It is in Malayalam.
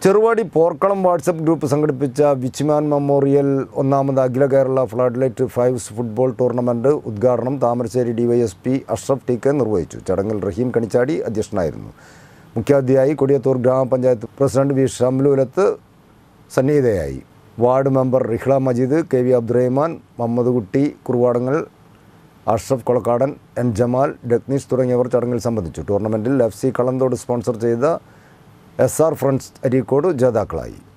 ചെറുവാടി പോർക്കളം വാട്സപ്പ് ഗ്രൂപ്പ് സംഘടിപ്പിച്ച വിച്ച്മാൻ മെമ്മോറിയൽ ഒന്നാമത് അഖില Kerala flood light fives football tournament ഉദ്ഘാടനം Thamarassery DYSP Ashraf T K നിർവഹിച്ചു ചടങ്ങിൽ റഹീം കണിച്ചാടി അധ്യക്ഷനായിരുന്നു മുഖ്യാതിഥിയായി കൊടിയത്തൂർ ഗ്രാമപഞ്ചായത്ത് പ്രസിഡന്റ് വി ഷംലുലത്ത് സന്നിഹിതയായി ward member Rihla Majeed K V Abdurahman Muhammad Kutty Kuruvadangal Ashraf Kolakkadan N Jamal Ratneesh തുടങ്ങിയവർ ചടങ്ങിൽ സംബന്ധിച്ചു ടൂർണമെൻറ്റിൽ എഫ് സി കളന്തോട് സ്പോൺസർ ചെയ്ത എസ് ആർ ഫ്രണ്ട്സ് അരീക്കോട് ജേതാക്കളായി